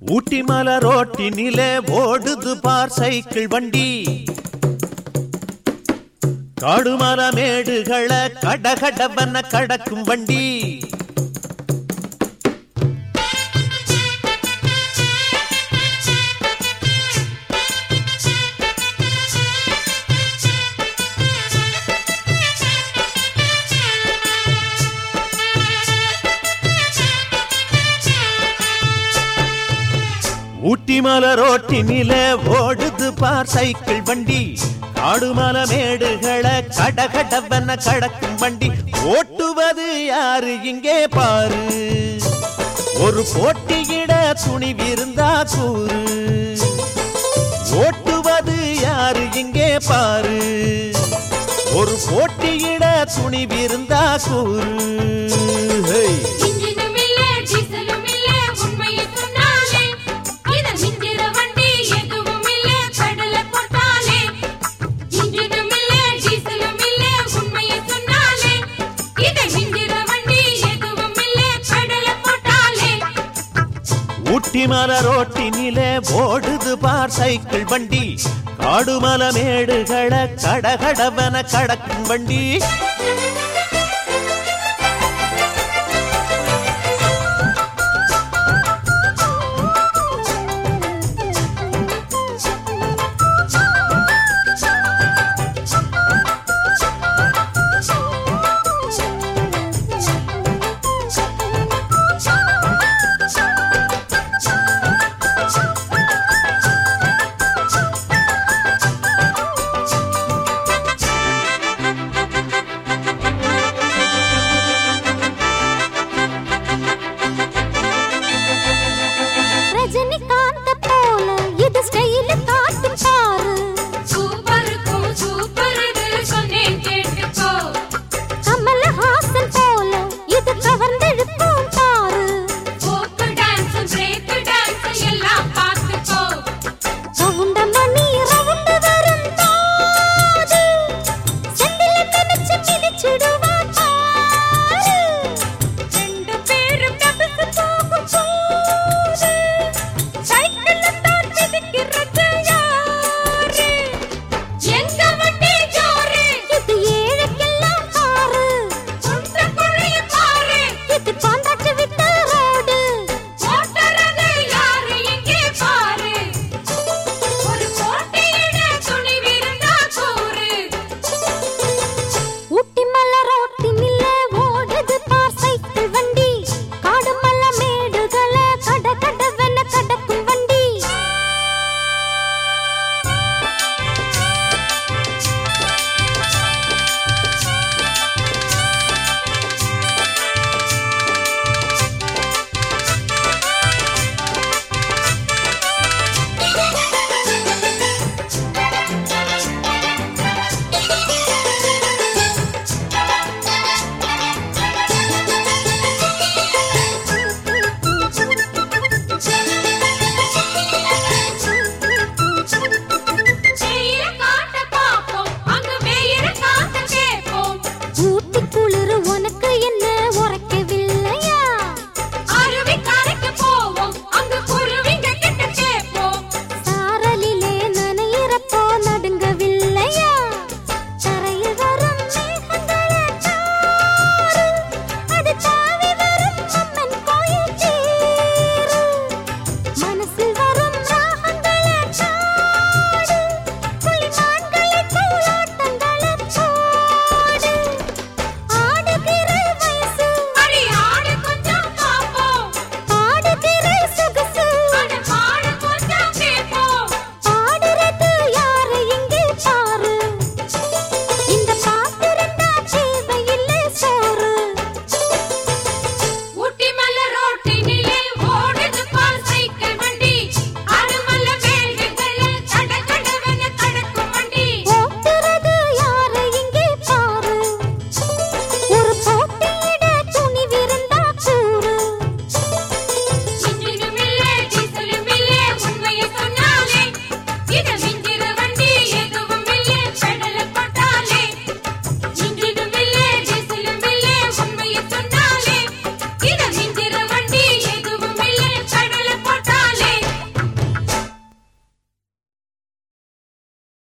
ஊட்டி மலை ரோட்டினிலே ஓடுது பார் சைக்கிள் வண்டி காடுமல மேடுகளை கடகடவன கடக்கும் வண்டி ஊட்டி மலை ரோட்டினிலே ஓடுது பார் சைக்கிள் வண்டி காடுமல மேடுகளை கடகடவன கடக்கும் வண்டி ஓட்டுவது யாரு இங்கே பாரு ஒரு போட்டியிட துணிவிருந்தா கூறு ஓட்டுவது யாரு இங்கே பாரு ஒரு போட்டியிட துணிவிருந்தா கூறு ஹேய். இன்ஜினும் இல்ல, டீசலும் இல்ல, உண்மையை சொன்னாலே. இத மிஞ்சிற வண்டி எதுவும் இல்ல, கடலை போட்டாலே. இன்ஜினும் இல்ல, டீசலும் இல்ல, உண்மையை சொன்னாலே. இத மிஞ்சிற வண்டி எதுவும் இல்ல, கடலை போட்டாலே. ஊட்டி மல ரோட்டினிலே ஓடுது பார் சைக்கிள் வண்டி காடுமல மேடுகளை கடகடவன கடக்கும் வண்டி